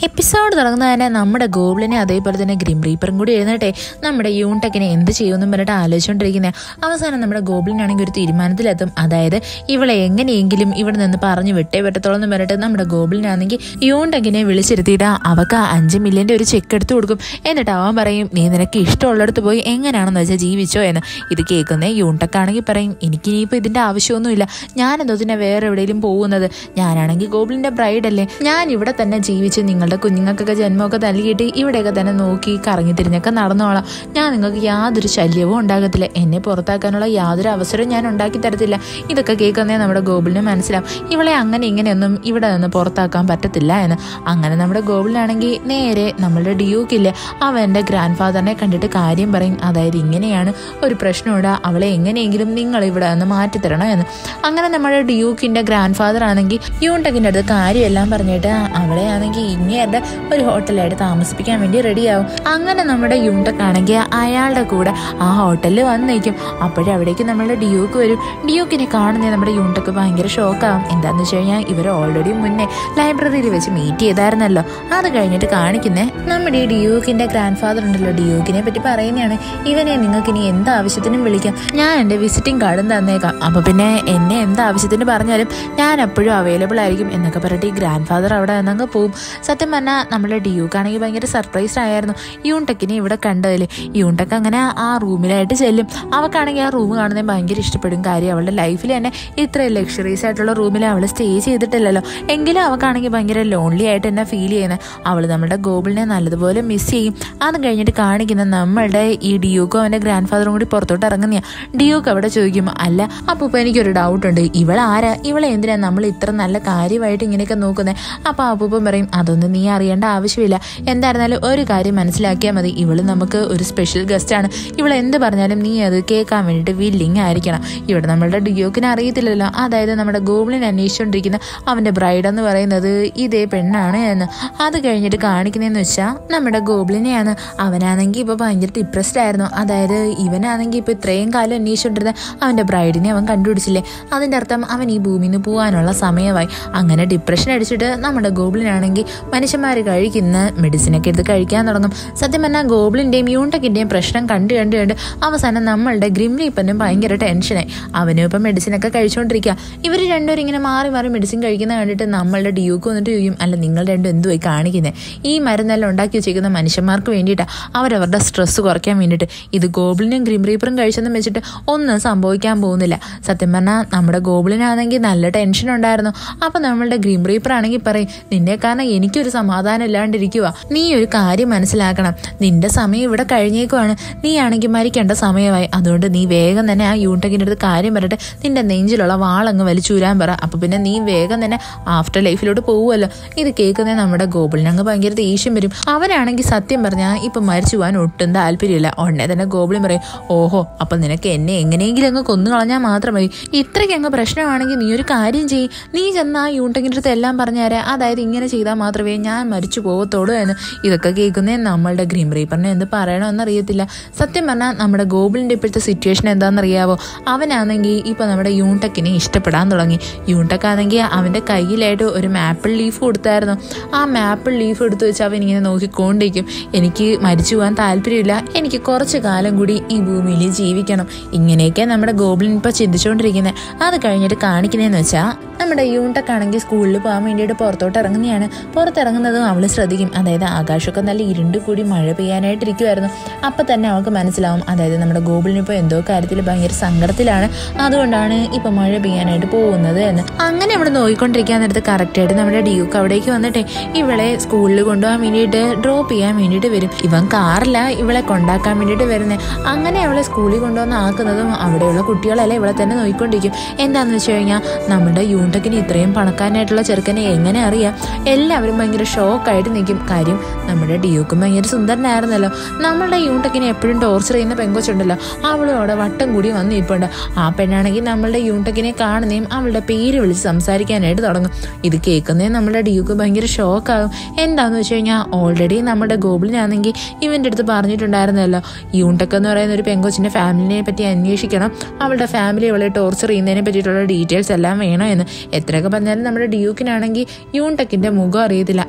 episode തുടങ്ങുന്നത് തന്നെ നമ്മുടെ ഗോബ്ലിനെ അതേപോലെ തന്നെ ഗ്രിം റീപ്പറും കൂടി എഴുന്നേട്ടെ നമ്മുടെ യൂൺടെക്കിനെ എന്ത് ചെയ്യുമെന്നും പറഞ്ഞിട്ട് ആലോചിച്ചുകൊണ്ടിരിക്കുന്നത് അവസാനം നമ്മുടെ ഗോബ്ലിനാണെങ്കിൽ ഒരു തീരുമാനത്തിലെത്തും അതായത് ഇവളെ എങ്ങനെയെങ്കിലും ഇവിടെ നിന്ന് പറഞ്ഞു വിട്ടേ പറ്റത്തോളം എന്ന് പറഞ്ഞിട്ട് നമ്മുടെ ഗോബ്ലിനാണെങ്കിൽ യൂൺടെക്കിനെ വിളിച്ചിരുത്തിയിട്ട് അവക്ക് അഞ്ച് മില്യന്റെ ഒരു ചെക്ക് എടുത്തു കൊടുക്കും എന്നിട്ട് അവൻ പറയും നീ നിനക്ക് ഇഷ്ടമുള്ളിടത്ത് പോയി എങ്ങനെയാണെന്ന് വെച്ചാൽ ജീവിച്ചോ എന്ന് ഇത് കേൾക്കുന്നേ യൂൺടെക്കാണെങ്കിൽ പറയും എനിക്ക് ഇനിയിപ്പോൾ ഇതിന്റെ ആവശ്യമൊന്നുമില്ല ഞാനെന്തോ പിന്നെ വേറെ എവിടെയെങ്കിലും പോകുന്നത് ഞാനാണെങ്കിൽ ഗോബ്ലിന്റെ ബ്രൈഡ് അല്ലേ ഞാൻ ഇവിടെ തന്നെ ജീവിച്ച് നിങ്ങളുടെ കുഞ്ഞുങ്ങൾക്കൊക്കെ ജന്മമൊക്കെ നൽകിയിട്ട് ഇവിടെയൊക്കെ തന്നെ നോക്കി കറങ്ങി തിരിഞ്ഞൊക്കെ നടന്നോളാം ഞാൻ നിങ്ങൾക്ക് യാതൊരു ശല്യവും ഉണ്ടാകത്തില്ല എന്നെ പുറത്താക്കാനുള്ള യാതൊരു അവസരവും ഞാൻ ഉണ്ടാക്കി തരത്തില്ല ഇതൊക്കെ കേൾക്കുന്നേ നമ്മുടെ ഗോകുലിന് മനസ്സിലാവും ഇവളെ അങ്ങനെ ഇങ്ങനെയൊന്നും ഇവിടെ നിന്ന് പുറത്താക്കാൻ പറ്റത്തില്ല എന്ന് അങ്ങനെ നമ്മുടെ ഗോകുലിനാണെങ്കിൽ നേരെ നമ്മളുടെ ഡ്യൂക്കില്ലേ അവൻ്റെ ഗ്രാൻഡ് ഫാദറിനെ കണ്ടിട്ട് കാര്യം പറയും അതായത് ഇങ്ങനെയാണ് ഒരു പ്രശ്നമുണ്ട് അവളെ എങ്ങനെയെങ്കിലും നിങ്ങൾ ഇവിടെ നിന്ന് മാറ്റിത്തരണം എന്ന് അങ്ങനെ നമ്മുടെ ഡ്യൂക്കിന്റെ ഗ്രാൻഡ് ഫാദർ ആണെങ്കിൽ യൂൺടെക്കിന്റെ അടുത്ത് കാര്യമെല്ലാം പറഞ്ഞിട്ട് അവളെ ആണെങ്കിൽ ഇങ്ങേരുടെ ഒരു ഹോട്ടലായിട്ട് താമസിപ്പിക്കാൻ വേണ്ടി റെഡിയാവും അങ്ങനെ നമ്മുടെ യൂൺടെക് ആണെങ്കിൽ അയാളുടെ കൂടെ ആ ഹോട്ടലിൽ വന്നേക്കും അപ്പോഴേ അവിടേക്ക് നമ്മുടെ ഡ്യൂക്ക് വരും ഡ്യൂക്കിനെ കാണുന്നേ നമ്മുടെ യൂൺടെക്ക് ഭയങ്കര ഷോക്കാവും എന്താന്ന് വെച്ച് കഴിഞ്ഞാൽ ഇവർ ഓൾറെഡി മുന്നേ ലൈബ്രറിയിൽ വെച്ച് മീറ്റ് ചെയ്തായിരുന്നല്ലോ അത് കഴിഞ്ഞിട്ട് കാണിക്കുന്നേ നമ്മുടെ ഈ ഡ്യൂക്കിന്റെ ഗ്രാൻഡ് ഫാദർ ഉണ്ടല്ലോ ഡ്യൂക്കിനെ പറ്റി പറയുന്നതാണ് ഇവനെ നിങ്ങൾക്ക് ഇനി എന്ത് ആവശ്യത്തിനും വിളിക്കാം ഞാൻ എൻ്റെ വിസിറ്റിംഗ് കാർഡും തന്നേക്കാം അപ്പൊ പിന്നെ എന്നെ എന്ത് ആവശ്യത്തിന് പറഞ്ഞാലും ഞാൻ എപ്പോഴും അവൈലബിൾ ആയിരിക്കും എന്നൊക്കെ പറഞ്ഞിട്ട് ഈ ഗ്രാൻഡ് ഫാദർ അവിടെ നിന്നങ്ങ് പോവും സത്യം പറഞ്ഞാൽ നമ്മുടെ ഡ്യൂക്ക് ആണെങ്കിൽ ഭയങ്കര സർപ്രൈസ്ഡ് ആയിരുന്നു യൂൺടെക്കിനെ ഇവിടെ കണ്ടതിൽ യൂൺടെക്ക് അങ്ങനെ ആ റൂമിലായിട്ട് ചെല്ലും അവക്കാണെങ്കിൽ ആ റൂം കാണുന്നത് ഭയങ്കര ഇഷ്ടപ്പെടും കാര്യം അവളുടെ ലൈഫിൽ തന്നെ ഇത്രയും ലക്ഷറീസ് ആയിട്ടുള്ള റൂമിൽ അവൾ സ്റ്റേ ചെയ്തിട്ടില്ലല്ലോ എങ്കിലും അവക്കാണെങ്കിൽ ഭയങ്കര ലോൺലി ആയിട്ട് തന്നെ ഫീൽ ചെയ്യുന്നത് അവൾ നമ്മുടെ ഗോബിളിനെ നല്ലതുപോലെ മിസ് ചെയ്യും അത് കഴിഞ്ഞിട്ട് കാണിക്കുന്ന നമ്മളുടെ ഈ ഡിയൂക്കും അവൻ്റെ ഗ്രാൻഡ് ഫാദറും കൂടി പുറത്തോട്ട് ഇറങ്ങുന്ന ഡിയൂക്ക് അവിടെ ചോദിക്കും അല്ല അപ്പോൾ ഇപ്പം എനിക്കൊരു ഡൗട്ട് ഉണ്ട് ഇവൾ ആരാ ഇവളെ എന്തിനാ നമ്മൾ ഇത്ര നല്ല കാര്യമായിട്ട് ഇങ്ങനെയൊക്കെ നോക്കുന്നത് അപ്പോൾ അപ്പൂപ്പൻ പറയും അതൊന്നും നീ അറിയേണ്ട ആവശ്യമില്ല എന്തായിരുന്നാലും ഒരു കാര്യം മനസ്സിലാക്കിയാൽ മതി ഇവള് നമുക്ക് ഒരു സ്പെഷ്യൽ ഗസ്റ്റ് ആണ് ഇവൾ എന്ത് പറഞ്ഞാലും നീ അത് കേൾക്കാൻ വേണ്ടിയിട്ട് വില്ലിങ് ആയിരിക്കണം ഇവിടെ നമ്മളുടെ ഡിയോക്കിനെ അറിയത്തില്ലല്ലോ അതായത് നമ്മുടെ ഗോബിളിൻ അന്വേഷിച്ചുകൊണ്ടിരിക്കുന്ന അവൻ്റെ ബ്രൈഡ് എന്ന് പറയുന്നത് ഇതേ പെണ്ണാണ് എന്ന് അത് കഴിഞ്ഞിട്ട് കാണിക്കുന്നതെന്ന് വെച്ചാൽ നമ്മുടെ ഗോബിളിനെയാണ് അവനാണെങ്കിൽ ഇപ്പോൾ ഭയങ്കര ഡിപ്രസ്ഡ് ആയിരുന്നു അതായത് ഇവനാണെങ്കിൽ ഇപ്പോൾ ഇത്രയും കാലം അന്വേഷിച്ചുകൊണ്ടിരുന്ന അവൻ്റെ ബ്രൈഡിനെ അവൻ കണ്ടുപിടിച്ചില്ലേ അതിൻ്റെ അർത്ഥം അവൻ ഈ ഭൂമിയിൽ നിന്ന് പോകാനുള്ള സമയമായി അങ്ങനെ ഡിപ്രഷൻ അടിച്ചിട്ട് നമ്മുടെ ഗോബിളിനാണെങ്കിൽ മനുഷ്യന്മാർ കഴിക്കുന്ന മെഡിസിനൊക്കെ എടുത്ത് കഴിക്കാൻ തുടങ്ങും സത്യം പറഞ്ഞാൽ ഗോബിളിൻ്റെയും യൂണ്ടക്കിൻ്റെയും പ്രശ്നം കണ്ട് കണ്ട് കണ്ട് അവസാനം നമ്മളുടെ ഗ്രിം റീപ്പനും ഭയങ്കര ടെൻഷനായി അവനും ഇപ്പം മെഡിസിനൊക്കെ കഴിച്ചുകൊണ്ടിരിക്കുക ഇവർ രണ്ടുപേരും ഇങ്ങനെ മാറി മാറി മെഡിസിൻ കഴിക്കുന്ന കണ്ടിട്ട് നമ്മളുടെ ഡ്യൂക്ക് വന്നിട്ട് ചോദിക്കും അല്ല നിങ്ങൾ രണ്ടും എന്തുവായി കാണിക്കുന്നത് ഈ മരുന്നെല്ലാം ഉണ്ടാക്കി വെച്ചിരിക്കുന്ന മനുഷ്യന്മാർക്ക് വേണ്ടിയിട്ടാണ് അവരവരുടെ സ്ട്രെസ് കുറയ്ക്കാൻ വേണ്ടിയിട്ട് ഇത് ഗോബിളിനും ഗ്രിം റീപ്പറും കഴിച്ചെന്നും വെച്ചിട്ട് ഒന്നും സംഭവിക്കാൻ പോകുന്നില്ല സത്യം പറഞ്ഞാൽ നമ്മുടെ ഗോബിളിനാണെങ്കിൽ നല്ല ടെൻഷൻ ഉണ്ടായിരുന്നു അപ്പം നമ്മളുടെ ഗ്രീം റീപ്പർ ആണെങ്കിൽ പറയും നിന്നെ കാരണം എനിക്കൊരു സമാധാനം ഇല്ലാണ്ടിരിക്കുക നീ ഒരു കാര്യം മനസ്സിലാക്കണം നിന്റെ സമയം ഇവിടെ കഴിഞ്ഞേക്കുവാണ് നീ ആണെങ്കിൽ മരിക്കേണ്ട സമയമായി അതുകൊണ്ട് നീ വേഗം തന്നെ ആ യൂണ്ടക്കിൻ്റെ അടുത്ത് കാര്യം പറഞ്ഞിട്ട് നിന്റെ നെഞ്ചിലുള്ള വാളങ്ങ് വലിച്ചൂരാൻ പറ അപ്പൊ പിന്നെ നീ വേഗം തന്നെ ആഫ്റ്റർ ലൈഫിലോട്ട് പോവുമല്ലോ ഇത് കേൾക്കുന്ന നമ്മുടെ ഗോബിളിനങ്ങ് ഭയങ്കര ദേഷ്യം വരും അവനാണെങ്കിൽ സത്യം പറഞ്ഞാൽ ഇപ്പൊ മരിച്ചു പോകാൻ ഒട്ടും താല്പര്യമില്ല ഉടനെ തന്നെ ഗോബിളിൻ പറയും ഓഹോ അപ്പൊ നിനക്ക് എന്നെ എങ്ങനെയെങ്കിലും അങ്ങ് കൊന്നു കളഞ്ഞാൽ മാത്രം മതി ഇത്രയ്ക്ക് അങ്ങ് പ്രശ്നമാണെങ്കിൽ നീ ഒരു കാര്യം ചെയ്യും നീ ചെന്ന് ആ യൂണ്ടക്കിൻ്റെ അടുത്ത് എല്ലാം പറഞ്ഞുതരാ അതായത് ഇങ്ങനെ ചെയ്താൽ മാത്രമേ ഞാൻ മരിച്ചു പോകത്തുള്ളൂ എന്ന് ഇതൊക്കെ കേൾക്കുന്നേ നമ്മളുടെ ഗ്രീം റീപ്പറിനെ എന്ത് പറയണമെന്നറിയത്തില്ല സത്യം പറഞ്ഞാൽ നമ്മുടെ ഗോബിളിൻ്റെ ഇപ്പോഴത്തെ സിറ്റുവേഷൻ എന്താണെന്നറിയാവോ അവനാണെങ്കിൽ ഇപ്പോൾ നമ്മുടെ യൂൺടെക്കിനെ ഇഷ്ടപ്പെടാൻ തുടങ്ങി യൂൺടെക് ആണെങ്കിൽ അവൻ്റെ കയ്യിലായിട്ട് ഒരു മാപ്പിൾ ലീഫ് കൊടുത്തായിരുന്നു ആ മാപ്പിൾ ലീഫ് എടുത്തു വെച്ച് അവൻ ഇങ്ങനെ നോക്കിക്കൊണ്ടിരിക്കും എനിക്ക് മരിച്ചു പോകാൻ താല്പര്യമില്ല എനിക്ക് കുറച്ച് കാലം കൂടി ഈ ഭൂമിയിൽ ജീവിക്കണം ഇങ്ങനെയൊക്കെ നമ്മുടെ ഗോബിളിൻ ഇപ്പോൾ ചിന്തിച്ചുകൊണ്ടിരിക്കുന്നത് അത് കഴിഞ്ഞിട്ട് കാണിക്കുന്നതെന്ന് വെച്ചാൽ നമ്മുടെ യൂൺടെക് ആണെങ്കിൽ സ്കൂളിൽ പോകാൻ വേണ്ടിയിട്ട് പുറത്തോട്ട് ഇറങ്ങുന്നതാണ് പുറത്തിറങ്ങുന്നതും അവൾ ശ്രദ്ധിക്കും അതായത് ആകാശമൊക്കെ നല്ല ഇരുണ്ട് കൂടി മഴ പെയ്യാനായിട്ടിരിക്കുമായിരുന്നു അപ്പം തന്നെ അവൾക്ക് മനസ്സിലാവും അതായത് നമ്മുടെ ഗോകുലിന് ഇപ്പോൾ എന്തോ കാര്യത്തിൽ ഭയങ്കര സങ്കടത്തിലാണ് അതുകൊണ്ടാണ് ഇപ്പം മഴ പെയ്യാനായിട്ട് പോകുന്നത് എന്ന് അങ്ങനെ അവിടെ നോക്കിക്കൊണ്ടിരിക്കാൻ നേരത്ത് കറക്റ്റായിട്ട് നമ്മുടെ ഡ്യൂക്ക് അവിടേക്ക് വന്നിട്ട് ഇവളെ സ്കൂളിൽ കൊണ്ടുപോകാൻ വേണ്ടിയിട്ട് ഡ്രോപ്പ് ചെയ്യാൻ വേണ്ടിയിട്ട് വരും ഇവൻ കാറില്ല ഇവളെ കൊണ്ടാക്കാൻ വേണ്ടിയിട്ട് വരുന്നത് അങ്ങനെ അവളെ സ്കൂളിൽ കൊണ്ടുവന്ന് ആക്കുന്നതും അവിടെയുള്ള കുട്ടികളെല്ലാം ഇവളെ തന്നെ നോക്കിക്കൊണ്ടിരിക്കും എന്താണെന്ന് വെച്ച് കഴിഞ്ഞാൽ നമ്മുടെ യൂണ്ടക്കിന് ഇത്രയും പണക്കാരനായിട്ടുള്ള ചെറുക്കനെ എങ്ങനെ അറിയാം എല്ലാവരും ഭയങ്കര ഷോക്കായിട്ട് നിൽക്കും കാര്യം നമ്മുടെ ഡിയൂക്കും ഭയങ്കര സുന്ദരനായിരുന്നല്ലോ നമ്മളുടെ യൂണ്ടക്കിനെ എപ്പോഴും ടോർച്ചർ ചെയ്യുന്ന പെങ്കൊച്ചുണ്ടല്ലോ അവളും അവിടെ വട്ടം കൂടി വന്ന് ഇപ്പോണ്ട് ആ പെണ്ണാണെങ്കിൽ നമ്മളുടെ യൂണ്ടക്കിനെ കാണുന്നതും അവളുടെ പേര് വിളിച്ച് സംസാരിക്കാനായിട്ട് തുടങ്ങും ഇത് കേൾക്കുന്നേ നമ്മുടെ ഡ്യൂക്ക് ഭയങ്കര ഷോക്കാകും എന്താണെന്ന് വെച്ച് കഴിഞ്ഞാൽ ഓൾറെഡി നമ്മുടെ ഗോബിളിനാണെങ്കിൽ ഇവൻ്റെ അടുത്ത് പറഞ്ഞിട്ടുണ്ടായിരുന്നല്ലോ യൂണ്ടക്ക് എന്ന് പറയുന്ന ഒരു പെങ്കൊച്ചിൻ്റെ ഫാമിലിനെ പറ്റി അന്വേഷിക്കണം അവളുടെ ഫാമിലി അവളെ ടോർച്ചർ ചെയ്യുന്നതിനെ പറ്റിയിട്ടുള്ള ഡീറ്റെയിൽസ് എല്ലാം വേണം എന്ന് എത്രയൊക്കെ പറഞ്ഞാലും നമ്മുടെ ഡ്യൂക്കിനാണെങ്കിൽ യൂൺടെക്കിന്റെ മുഖം അറിയത്തില്ല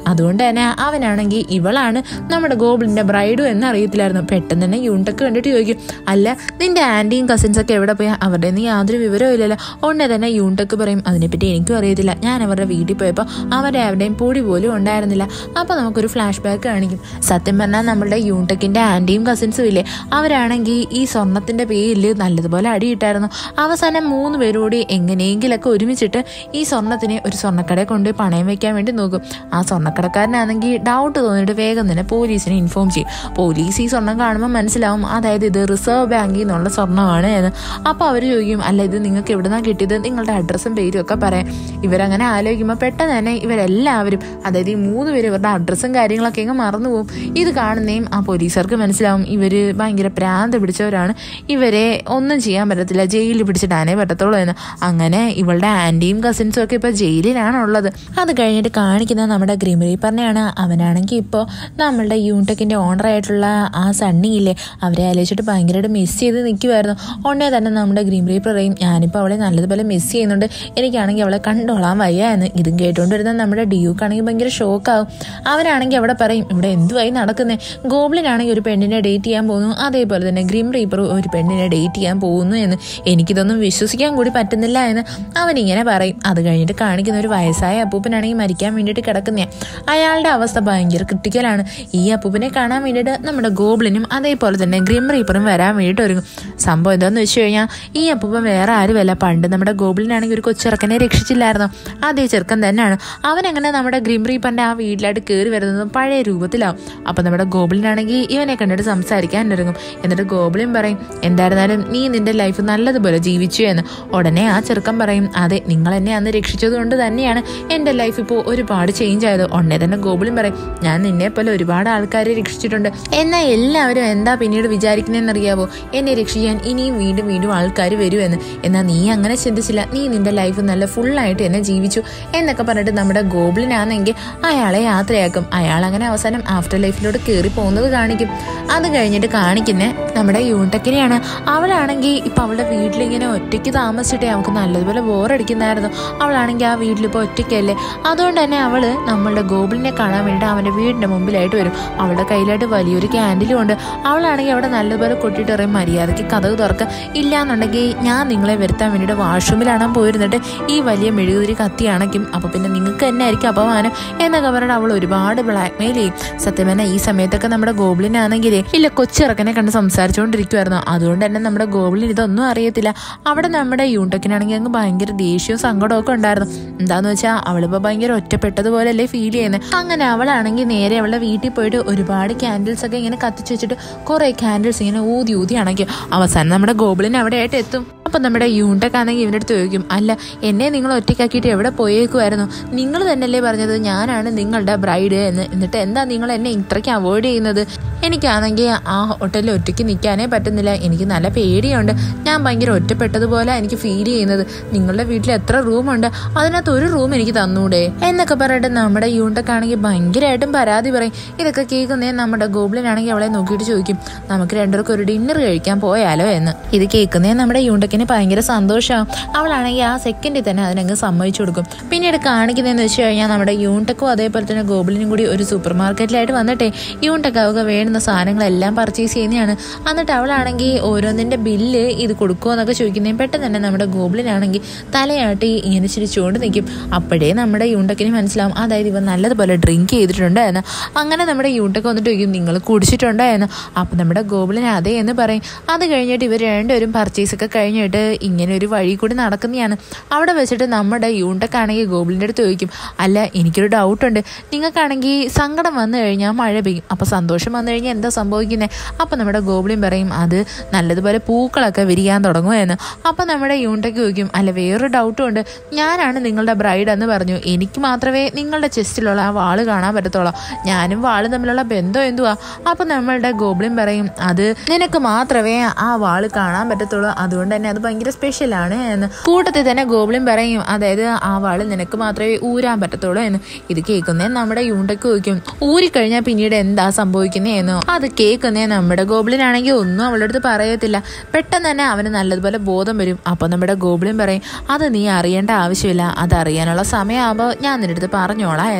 അതുകൊണ്ട് തന്നെ അവനാണെങ്കിൽ ഇവളാണ് നമ്മുടെ ഗോബിളിന്റെ ബ്രൈഡും എന്ന് അറിയത്തില്ലായിരുന്നു പെട്ടെന്ന് തന്നെ യൂണിറ്റൊക്കെ കണ്ടിട്ട് ചോദിക്കും അല്ല നിന്റെ ആന്റിയും കസിൻസ് ഒക്കെ എവിടെ പോയാൽ അവരുടെ നിന്ന് യാതൊരു വിവരവും ഇല്ലല്ലോ ഉടനെ തന്നെ യൂണിറ്റൊക്കെ പറയും അതിനെപ്പറ്റി എനിക്കും അറിയത്തില്ല ഞാൻ അവരുടെ വീട്ടിൽ പോയപ്പോൾ അവരുടെ ആരുടെയും പൊടി പോലും ഉണ്ടായിരുന്നില്ല അപ്പോൾ നമുക്കൊരു ഫ്ലാഷ് ബാക്ക് കാണിക്കും സത്യം പറഞ്ഞാൽ നമ്മുടെ യൂണിറ്റക്കിന്റെ ആന്റിയും കസിൻസും ഇല്ലേ അവരാണെങ്കിൽ ഈ സ്വർണത്തിന്റെ പേരിൽ നല്ലതുപോലെ അടിയിട്ടായിരുന്നു അവസാനം മൂന്ന് പേരോട് എങ്ങനെയെങ്കിലൊക്കെ ഒരുമിച്ചിട്ട് ഈ സ്വർണത്തിനെ ഒരു സ്വർണ്ണക്കടയിൽ കൊണ്ട് പണയം വെക്കാൻ വേണ്ടി നോക്കും ആ സ്വർണ്ണക്കടക്കാരനാണെങ്കിൽ ഡൗട്ട് തോന്നിയിട്ട് വേഗം തന്നെ പോലീസിനെ ഇൻഫോം ചെയ്യും പോലീസ് ഈ സ്വർണം കാണുമ്പോൾ മനസ്സിലാവും അതായത് ഇത് റിസർവ് ബാങ്കിൽ നിന്നുള്ള സ്വർണ്ണമാണ് എന്ന് അപ്പോൾ അവർ ചോദിക്കും അല്ല ഇത് നിങ്ങൾക്ക് എവിടുന്നാണ് കിട്ടിയത് നിങ്ങളുടെ അഡ്രസ്സും പേരും ഒക്കെ പറയാം ഇവരങ്ങനെ ആലോചിക്കുമ്പോൾ പെട്ടെന്ന് തന്നെ ഇവരെല്ലാവരും അതായത് ഈ മൂന്ന് പേര് ഇവരുടെ അഡ്രസ്സും കാര്യങ്ങളൊക്കെ അങ്ങ് മറന്നു പോകും ഇത് കാണുന്നേയും ആ പോലീസുകാർക്ക് മനസ്സിലാവും ഇവർ ഭയങ്കര പ്രാന്ത് പിടിച്ചവരാണ് ഇവരെ ഒന്നും ചെയ്യാൻ പറ്റത്തില്ല ജയിലിൽ പിടിച്ചിടാനേ പറ്റത്തുള്ളൂ എന്ന് അങ്ങനെ ഇവളുടെ ആൻറ്റിയും കസിൻസും ഒക്കെ ഇപ്പോൾ ജയിലിലാണ് ഉള്ളത് അത് കഴിഞ്ഞിട്ട് കാണിക്കുന്ന നമ്മുടെ ഗ്രീം റീപ്പറിനെയാണ് അവനാണെങ്കിൽ ഇപ്പോൾ നമ്മളുടെ യൂണിടെക്കിൻ്റെ ഓണറായിട്ടുള്ള ആ സണ്ണിയില്ലേ അവരെ ആലോചിച്ചിട്ട് ഭയങ്കരമായിട്ട് മിസ് ചെയ്ത് നിൽക്കുമായിരുന്നു ഉടനെ തന്നെ നമ്മുടെ ഗ്രീം റീപ്പർ പറയും ഞാനിപ്പോൾ അവളെ നല്ലതുപോലെ മിസ് ചെയ്യുന്നുണ്ട് എനിക്കാണെങ്കിൽ അവളെ കണ്ടോളാൻ വയ്യ എന്ന് ഇതും കേട്ടുകൊണ്ട് വരുന്ന നമ്മുടെ ഡിയൂക്കാണെങ്കിൽ ഭയങ്കര ഷോക്കാവും അവനാണെങ്കിൽ അവിടെ പറയും ഇവിടെ എന്തുവായി നടക്കുന്നത് ഗോബ്ലിനാണെങ്കിൽ ഒരു പെണ്ണിനെ ഡേറ്റ് ചെയ്യാൻ പോകുന്നു അതേപോലെ തന്നെ ഗ്രീം റീപ്പർ ഒരു പെണ്ണിനെ ഡേറ്റ് ചെയ്യാൻ പോകുന്നു എന്ന് എനിക്കിതൊന്നും വിശ്വസിക്കാൻ കൂടി പറ്റുന്നില്ല എന്ന് അവൻ ഇങ്ങനെ പറയും അത് കഴിഞ്ഞിട്ട് കാണിക്കുന്ന ഒരു വയസ്സായ അപ്പൂപ്പനാണെങ്കിൽ മരിക്കാൻ വേണ്ടിയിട്ട് കിടക്കുന്നേ അയാളുടെ അവസ്ഥ ഭയങ്കര ക്രിട്ടിക്കലാണ് ഈ അപ്പൂപ്പനെ കാണാൻ വേണ്ടിയിട്ട് നമ്മുടെ ഗോബ്ലിനും അതേപോലെ തന്നെ ഗ്രിം റീപ്പറും വരാൻ വേണ്ടിയിട്ട് ഒരുങ്ങും സംഭവം എന്താണെന്ന് വെച്ച് കഴിഞ്ഞാൽ ഈ അപ്പൂപ്പൻ വേറെ ആരുമല്ല പണ്ട് നമ്മുടെ ഗോബ്ലിനാണെങ്കിൽ ഒരു കൊച്ചിറക്കനെ രക്ഷിച്ചില്ലായിരുന്നു അതേ ചെറുക്കൻ തന്നെയാണ് അവനങ്ങനെ നമ്മുടെ ഗ്രിം റീപ്പറിന്റെ ആ വീട്ടിലായിട്ട് കയറി വരുന്നതും പഴയ രൂപത്തിലാവും അപ്പം നമ്മുടെ ഗോബ്ലിനാണെങ്കിൽ ഇവനെ കണ്ടിട്ട് സംസാരിക്കാൻ ഒരുങ്ങും എന്നിട്ട് ഗോബ്ലിൻ പറയും എന്തായിരുന്നാലും നീ നിന്റെ ലൈഫ് നല്ലതുപോലെ ജീവിച്ചു എന്ന് ഉടനെ ആ ചെറുക്കൻ പറയും അതെ നിങ്ങൾ എന്നെ അന്ന് രക്ഷിച്ചത് കൊണ്ട് തന്നെയാണ് എൻ്റെ ലൈഫ് ഇപ്പോൾ ഒരുപാട് ചേഞ്ച് ആയത് ഉടനെ തന്നെ ഗോബിളും പറയും ഞാൻ നിന്നെ പോലെ ഒരുപാട് ആൾക്കാരെ രക്ഷിച്ചിട്ടുണ്ട് എന്നാൽ എല്ലാവരും എന്താ പിന്നീട് വിചാരിക്കുന്നതെന്നറിയാവോ എന്നെ രക്ഷിക്കാൻ ഇനിയും വീണ്ടും വീണ്ടും ആൾക്കാർ വരുമെന്ന് എന്നാൽ നീ അങ്ങനെ ചിന്തിച്ചില്ല നീ നിന്റെ ലൈഫ് നല്ല ഫുള്ളായിട്ട് എന്നെ ജീവിച്ചു എന്നൊക്കെ പറഞ്ഞിട്ട് നമ്മുടെ ഗോബിളിനാണെങ്കിൽ അയാളെ യാത്രയാക്കും അയാൾ അങ്ങനെ അവസാനം ആഫ്റ്റർ ലൈഫിലോട്ട് കയറി പോകുന്നത് കാണിക്കും അത് കഴിഞ്ഞിട്ട് കാണിക്കുന്നത് നമ്മുടെ യൂണിടെക്കിനെയാണ് അവളാണെങ്കിൽ ഇപ്പം അവളുടെ വീട്ടിലിങ്ങനെ ഒറ്റയ്ക്ക് താമസിച്ചിട്ടേ അവൾക്ക് നല്ലതുപോലെ ബോറടിക്കുന്നായിരുന്നു അവളാണെങ്കിൽ ആ വീട്ടിലിപ്പോൾ ഒറ്റയ്ക്കല്ലേ അതുകൊണ്ട് തന്നെ അവള് നമ്മളുടെ ഗോബിളിനെ കാണാൻ വേണ്ടിയിട്ട് അവൻ്റെ വീടിൻ്റെ മുമ്പിലായിട്ട് വരും അവളുടെ കയ്യിലായിട്ട് വലിയൊരു ക്യാൻഡിലും ഉണ്ട് അവളാണെങ്കിൽ അവിടെ നല്ലതുപോലെ കൊട്ടിട്ട് പറയും മര്യാദയ്ക്ക് കഥക് തുറക്കുക ഇല്ലാന്നുണ്ടെങ്കിൽ ഞാൻ നിങ്ങളെ വരുത്താൻ വേണ്ടിയിട്ട് വാഷ്റൂമിലാണ് പോയിരുന്നിട്ട് ഈ വലിയ മെഴുകുതിരി കത്തി അണയ്ക്കും അപ്പോൾ പിന്നെ നിങ്ങൾക്ക് തന്നെ ആയിരിക്കും അപമാനം എന്നൊക്കെ പറഞ്ഞിട്ട് അവൾ ഒരുപാട് ബ്ലാക്ക് മെയിൽ ചെയ്യും സത്യം പറഞ്ഞാൽ ഈ സമയത്തൊക്കെ നമ്മുടെ ഗോബിളിനാണെങ്കിലേ ഇല്ല കൊച്ചിറക്കനെ കണ്ട് സംസാരിച്ചുകൊണ്ടിരിക്കുമായിരുന്നു അതുകൊണ്ട് തന്നെ നമ്മുടെ ഗോബിളിന് ഇതൊന്നും അറിയത്തില്ല അവിടെ നമ്മുടെ യൂണിടെക്കിനാണെങ്കിൽ അങ്ങ് ഭയങ്കര ദേഷ്യവും സങ്കടവും ഒക്കെ ഉണ്ടായിരുന്നു എന്താന്ന് വെച്ചാൽ അവളിപ്പോൾ ഭയങ്കര ഒറ്റപ്പെട്ടതുപോലെയല്ലേ ഫീൽ ചെയ്യുന്നത് അങ്ങനെ അവളാണെങ്കിൽ നേരെ അവളുടെ വീട്ടിൽ പോയിട്ട് ഒരുപാട് ക്യാൻഡിൽസ് ഒക്കെ ഇങ്ങനെ കത്തിച്ച് വെച്ചിട്ട് കുറേ ക്യാൻഡിൽസ് ഇങ്ങനെ ഊതി ഊതി അണയ്ക്കും അവസാനം നമ്മുടെ ഗോബിളിൻ അവിടെ ആയിട്ട് എത്തും അപ്പം നമ്മുടെ യൂണിടെക് ആണെങ്കിൽ ഇവൻ്റെ അടുത്ത് ചോദിക്കും അല്ല എന്നെ നിങ്ങൾ ഒറ്റയ്ക്കാക്കിയിട്ട് എവിടെ പോയേക്കുമായിരുന്നു നിങ്ങൾ തന്നെയല്ലേ പറഞ്ഞത് ഞാനാണ് നിങ്ങളുടെ ബ്രൈഡ് എന്ന് എന്നിട്ട് എന്താ നിങ്ങൾ എന്നെ ഇത്രയ്ക്ക് അവോയ്ഡ് ചെയ്യുന്നത് എനിക്കാണെങ്കിൽ ആ ഹോട്ടലിൽ ഒറ്റയ്ക്ക് നിൽക്കാനേ പറ്റുന്നില്ല എനിക്ക് നല്ല പേടിയുണ്ട് ഞാൻ ഭയങ്കര ഒറ്റപ്പെട്ടതുപോലെ എനിക്ക് ഫീൽ ചെയ്യുന്നത് നിങ്ങളുടെ വീട്ടിൽ എത്ര റൂമുണ്ട് അതിനകത്ത് ഒരു റൂം എനിക്ക് തന്നൂടെ എന്നൊക്കെ പറഞ്ഞിട്ട് നമ്മുടെ യൂണിടെക് ആണെങ്കിൽ ഭയങ്കരമായിട്ടും പരാതി പറയും ഇതൊക്കെ കേൾക്കുന്നേ നമ്മുടെ ഗോബ്ലിനാണെങ്കിൽ അവളെ നോക്കിയിട്ട് ചോദിക്കും നമുക്ക് രണ്ടുപേർക്കും ഒരു ഡിന്നർ കഴിക്കാൻ പോയാലോ എന്ന് ഇത് കേൾക്കുന്നേ നമ്മുടെ യൂണിടെക്കിന് ഭയങ്കര സന്തോഷമാവും അവളാണെങ്കിൽ ആ സെക്കൻഡിൽ തന്നെ അതിനങ്ങ് സമ്മതിച്ചു കൊടുക്കും പിന്നീട് കാണിക്കുന്നതെന്ന് വെച്ച് കഴിഞ്ഞാൽ നമ്മുടെ യൂണിടെക്കും അതേപോലെ തന്നെ ഗോബിളിനും കൂടി ഒരു സൂപ്പർ മാർക്കറ്റിലായിട്ട് വന്നിട്ടേ യൂണിടെക് അവർക്ക് വേണ്ടുന്ന സാധനങ്ങളെല്ലാം പർച്ചേസ് ചെയ്യുന്നതാണ് എന്നിട്ട് അവളാണെങ്കിൽ ഓരോന്നിൻ്റെ ബില്ല് ഇത് കൊടുക്കുമോ എന്നൊക്കെ ചോദിക്കുന്നതും പെട്ടെന്ന് തന്നെ നമ്മുടെ ഗോബിളിനാണെങ്കിൽ തലയാട്ടി ഇങ്ങനെ ചിരിച്ചുകൊണ്ട് നിൽക്കും അപ്പോഴേ നമ്മുടെ യൂണിടെക്കിന് മനസ്സിലാവും അതായത് ഇവ നല്ലതുപോലെ ഡ്രിങ്ക് ചെയ്തിട്ടുണ്ട് എന്ന് അങ്ങനെ നമ്മുടെ യൂണിടെക്ക് വന്നിട്ട് ചോദിക്കും നിങ്ങൾ കുടിച്ചിട്ടുണ്ടോ എന്ന് അപ്പം നമ്മുടെ ഗോബിളിന് അതെ എന്ന് പറയും അത് കഴിഞ്ഞിട്ട് ഇവർ രണ്ടുപേരും പർച്ചേസ് ഒക്കെ കഴിഞ്ഞിട്ട് ഇങ്ങനെ ഒരു വഴി കൂടി നടക്കുന്നതാണ് അവിടെ വെച്ചിട്ട് നമ്മുടെ യൂണിടെക് ആണെങ്കിൽ ഗോബിളിൻ്റെ അടുത്ത് ചോദിക്കും അല്ല എനിക്കൊരു ഡൗട്ടുണ്ട് നിങ്ങൾക്കാണെങ്കിൽ സങ്കടം വന്നു കഴിഞ്ഞാൽ മഴ പെയ്യും അപ്പോൾ സന്തോഷം വന്നു കഴിഞ്ഞാൽ എന്താ സംഭവിക്കുന്നത് അപ്പോൾ നമ്മുടെ ഗോബിളിൻ പറയും അത് നല്ലതുപോലെ പൂക്കളൊക്കെ വിരിയാൻ തുടങ്ങുമെന്ന് അപ്പോൾ നമ്മുടെ യൂണിടെക് ചോദിക്കും അല്ല വേറൊരു ഡൗട്ടും ഉണ്ട് ഞാനാണ് നിങ്ങളുടെ ബ്രൈഡ് എന്ന് പറഞ്ഞു എനിക്ക് മാത്രമേ നിങ്ങളുടെ ചെസ്റ്റിലുള്ള ആ വാള് കാണാൻ പറ്റത്തുള്ളൂ ഞാനും വാളും തമ്മിലുള്ള ബന്ധം എന്തുവാ അപ്പോൾ നമ്മളുടെ ഗോബ്ലിൻ പറയും അത് നിനക്ക് മാത്രമേ ആ വാള് കാണാൻ പറ്റത്തുള്ളൂ അതുകൊണ്ട് തന്നെ അത് ഭയങ്കര സ്പെഷ്യലാണ് എന്ന് കൂട്ടത്തിൽ തന്നെ ഗോബ്ലിൻ പറയും അതായത് ആ വാള് നിനക്ക് മാത്രമേ ഊരാൻ പറ്റത്തുള്ളൂ എന്ന് ഇത് കേൾക്കുന്നേ നമ്മുടെ യൂണ്ടക്ക് ചോദിക്കും ഊരിക്കഴിഞ്ഞാൽ പിന്നീട് എന്താ സംഭവിക്കുന്നേ എന്നോ അത് കേൾക്കുന്നേ നമ്മുടെ ഗോബ്ലിൻ ആണെങ്കിൽ ഒന്നും അവളുടെ അടുത്ത് പറയത്തില്ല പെട്ടെന്ന് തന്നെ അവന് നല്ലതുപോലെ ബോധം വരും അപ്പോൾ നമ്മുടെ ഗോബ്ലിൻ പറയും അത് നീ അറിയേണ്ട ആവശ്യമില്ല അത് അറിയാനുള്ള സമയമാകുമ്പോൾ ഞാൻ നിന്റെ അടുത്ത് പറഞ്ഞോളാം എന്ന്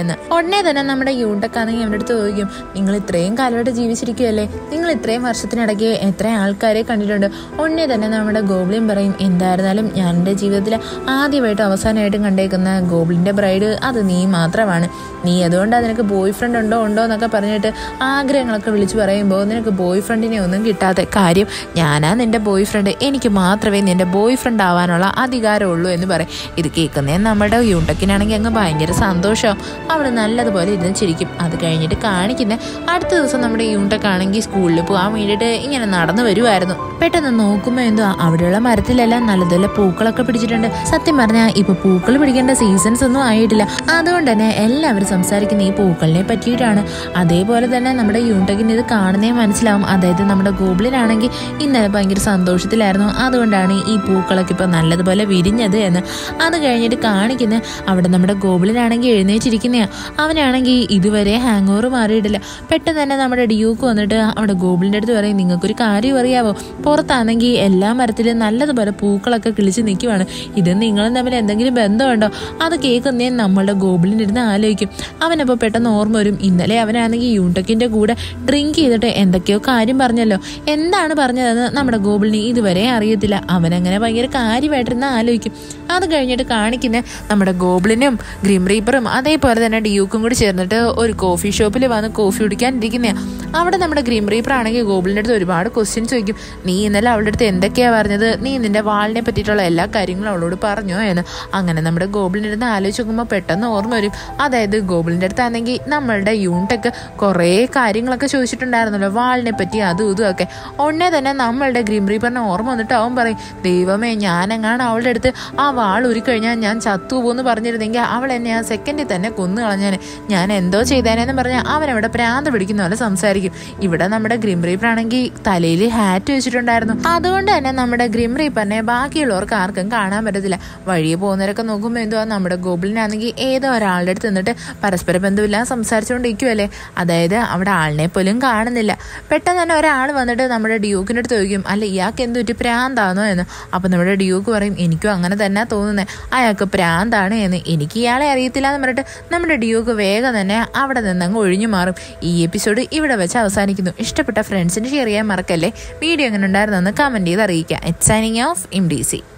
എന്ന് ഉടനെ തന്നെ നമ്മുടെ യൂണ്ടക്കാണെങ്കിൽ അവൻ്റെ അടുത്ത് ചോദിക്കും നിങ്ങൾ ഇത്രയും കാലമായിട്ട് ജീവിച്ചിരിക്കുകയല്ലേ നിങ്ങൾ ഇത്രയും വർഷത്തിനിടയ്ക്ക് എത്ര ആൾക്കാരെ കണ്ടിട്ടുണ്ട് ഉടനെ തന്നെ നമ്മുടെ ഗോബ്ലിൻ പറയും എന്തായിരുന്നാലും ഞാൻ എൻ്റെ ജീവിതത്തിൽ ആദ്യമായിട്ടും അവസാനമായിട്ടും കണ്ടേക്കുന്ന ഗോബ്ലിൻ്റെ ബ്രൈഡ് അത് നീ മാത്രമാണ് നീ അതുകൊണ്ട് നിനക്ക് ബോയ് ഫ്രണ്ട് ഉണ്ടോ ഉണ്ടോ എന്നൊക്കെ പറഞ്ഞിട്ട് ആഗ്രഹങ്ങളൊക്കെ വിളിച്ചു പറയുമ്പോൾ നിനക്ക് ബോയ് ഫ്രണ്ടിനെ ഒന്നും കിട്ടാത്ത കാര്യം ഞാനാ നിന്റെ ബോയ് ഫ്രണ്ട് എനിക്ക് മാത്രമേ നിന്റെ ബോയ് ഫ്രണ്ട് ആവാനുള്ള അധികാരമുള്ളൂ എന്ന് പറയും ഇത് കേൾക്കുന്നേ നമ്മുടെ യൂണ്ടക്കിനാണെങ്കിൽ അങ്ങ് ഭയങ്കര സന്തോഷവും അവൾ നല്ലതുപോലെ ഇരുന്ന് ചിരിക്കും അത് കഴിഞ്ഞിട്ട് കാണിക്കുന്ന അടുത്ത ദിവസം നമ്മുടെ യൂണ്ടക്കാണെങ്കിൽ സ്കൂളിൽ പോകാൻ വേണ്ടിയിട്ട് ഇങ്ങനെ നടന്നു വരുമായിരുന്നു പെട്ടെന്ന് നോക്കുമ്പോൾ എന്തോ അവിടെയുള്ള മരത്തിലെല്ലാം നല്ലതുപോലെ പൂക്കളൊക്കെ പിടിച്ചിട്ടുണ്ട് സത്യം പറഞ്ഞാൽ ഇപ്പൊ പൂക്കൾ പിടിക്കേണ്ട സീസൺസ് ഒന്നും ആയിട്ടില്ല അതുകൊണ്ട് തന്നെ എല്ലാവരും സംസാരിക്കുന്ന ഈ പൂക്കളിനെ പറ്റിയിട്ടാണ് അതേപോലെ തന്നെ നമ്മുടെ യൂണ്ടകിന് ഇത് കാണുന്നേ മനസ്സിലാവും അതായത് നമ്മുടെ ഗോബ്ലിനാണെങ്കിൽ ഇന്നലെ ഭയങ്കര സന്തോഷത്തിലായിരുന്നു അതുകൊണ്ടാണ് ഈ പൂക്കളൊക്കെ ഇപ്പൊ നല്ലതുപോലെ വിരിഞ്ഞത് എന്ന് അത് കഴിഞ്ഞിട്ട് കാണിക്കുന്ന അവിടെ നമ്മുടെ ഗോബ്ലിനാണെങ്കിൽ എഴുന്നേറ്റിരിക്കുന്നയാ അവനാണെങ്കിൽ ഇതുവരെ ഹാങ് ഓവർ മാറിയിട്ടില്ല പെട്ടെന്ന് തന്നെ നമ്മുടെ ഡ്യൂക്ക് വന്നിട്ട് അവിടെ ഗോബ്ലിൻ്റെ അടുത്ത് പറയും നിങ്ങൾക്കൊരു കാര്യം അറിയാവോ പുറത്താണെങ്കിൽ എല്ലാ മരത്തിലും നല്ലതുപോലെ പൂക്കളൊക്കെ കിളിച്ച് നിൽക്കുവാണ് ഇത് നിങ്ങളും തമ്മിൽ എന്തെങ്കിലും ബന്ധമുണ്ടോ അത് കേൾക്കുന്നേ നമ്മളുടെ ഗോബിളിൻ്റെ ഇരുന്ന് ആലോചിക്കും അവനപ്പോൾ പെട്ടെന്ന് ഓർമ്മ വരും ഇന്നലെ അവനാണെങ്കിൽ യൂണ്ടക്കിൻ്റെ കൂടെ ഡ്രിങ്ക് ചെയ്തിട്ട് എന്തൊക്കെയോ കാര്യം പറഞ്ഞല്ലോ എന്താണ് പറഞ്ഞതെന്ന് നമ്മുടെ ഗോബിളിന് ഇതുവരെ അറിയത്തില്ല അവനങ്ങനെ ഭയങ്കര കാര്യമായിട്ടിരുന്ന് ആലോചിക്കും അത് കഴിഞ്ഞിട്ട് കാണിക്കുന്ന നമ്മുടെ ഗോബിളിനും ഗ്രീം റീപ്പറും അതേപോലെ തന്നെ ഡ്യൂക്കും കൂടി ചേർന്നിട്ട് ഒരു കോഫി ഷോപ്പിൽ വന്ന് കോഫി കുടിക്കാനിരിക്കുന്നതാണ് അവിടെ നമ്മുടെ ഗ്രീം റീപ്പർ ആണെങ്കിൽ ഗോബിളിൻ്റെ അടുത്ത് ഒരുപാട് ക്വസ്റ്റ്യൻസ് ചോദിക്കും നീ ഇന്നലെ അവളുടെ അടുത്ത് എന്തൊക്കെയാ പറഞ്ഞത് നീ നിന്റെ വാളിനെ പറ്റിയിട്ടുള്ള എല്ലാ കാര്യങ്ങളും അവളോട് പറഞ്ഞോ എന്ന് അങ്ങനെ നമ്മുടെ ഗോബിളിൻ്റെ അടുത്ത് ആലോചിച്ച് നോക്കുമ്പോൾ പെട്ടെന്ന് ഓർമ്മ വരും അതായത് ഗോബിളിൻ്റെ അടുത്താണെങ്കിൽ നമ്മളുടെ യൂണിറ്റൊക്കെ കുറേ കാര്യങ്ങളൊക്കെ ചോദിച്ചിട്ടുണ്ടായിരുന്നല്ലോ വാളിനെ പറ്റി അതും ഇതും ഒക്കെ ഉടനെ തന്നെ നമ്മളുടെ ഗ്രീം റീപ്പറിനെ ഓർമ്മ വന്നിട്ട് അവൻ പറയും ദൈവമേ ഞാനെങ്ങാണ് അവളുടെ അടുത്ത് ആ വാൾ ഉരുക്കഴിഞ്ഞാൽ ഞാൻ ചത്തുപോകുമെന്ന് പറഞ്ഞിരുന്നെങ്കിൽ അവൾ എന്നെ ആ സെക്കൻഡിൽ തന്നെ കൊന്നു കളഞ്ഞാൽ ഞാൻ എന്തോ ചെയ്തേനെന്ന് പറഞ്ഞാൽ അവൻ അവിടെ പ്രാന്ത് പിടിക്കുന്ന പോലെ സംസാരിക്കും ഇവിടെ നമ്മുടെ ഗ്രിം റീപ്പർ ആണെങ്കിൽ തലയിൽ ഹാറ്റ് വെച്ചിട്ടുണ്ടായിരുന്നു അതുകൊണ്ട് തന്നെ നമ്മുടെ ഗ്രിം റീപ്പറിനെ ബാക്കിയുള്ളവർക്ക് ആർക്കും കാണാൻ പറ്റത്തില്ല വഴിയെ പോകുന്നവരൊക്കെ നോക്കുമ്പോൾ എന്തുവാ നമ്മുടെ ഗോബിളിനാണെങ്കിൽ ഏതോ ഒരാളുടെ അടുത്ത് നിന്നിട്ട് പരസ്പര ബന്ധമില്ലാതെ സംസാരിച്ചുകൊണ്ടിരിക്കുമല്ലേ അതായത് അവിടെ ആളിനെ പോലും കാണുന്നില്ല പെട്ടെന്ന് തന്നെ ഒരാൾ വന്നിട്ട് നമ്മുടെ ഡ്യൂക്കിൻ്റെ അടുത്ത് ചോദിക്കും അല്ല ഇയാൾക്ക് എന്ത് പറ്റി പ്രാന്താണോ എന്ന് അപ്പം നമ്മുടെ ഡ്യൂക്ക് പറയും എനിക്കും അങ്ങനെ തന്നെ തോന്നുന്നത് അയാൾക്ക് പ്രാന്താണ് എന്ന് എനിക്ക് ഇയാളെ അറിയത്തില്ല എന്ന് പറഞ്ഞിട്ട് നമ്മുടെ ഡ്യൂക്ക് വേഗം തന്നെ അവിടെ നിന്ന് അങ്ങ് ഒഴിഞ്ഞു മാറും ഈ എപ്പിസോഡ് ഇവിടെ വെച്ച് അവസാനിക്കുന്നു ഇഷ്ടപ്പെട്ട ഫ്രണ്ട്സിന് ഷെയർ ചെയ്യാൻ മറക്കല്ലേ വീഡിയോ എങ്ങനെ ഉണ്ടായിരുന്നെന്ന് കമൻറ്റ് ചെയ്ത് അറിയിക്കുക it's signing off M D C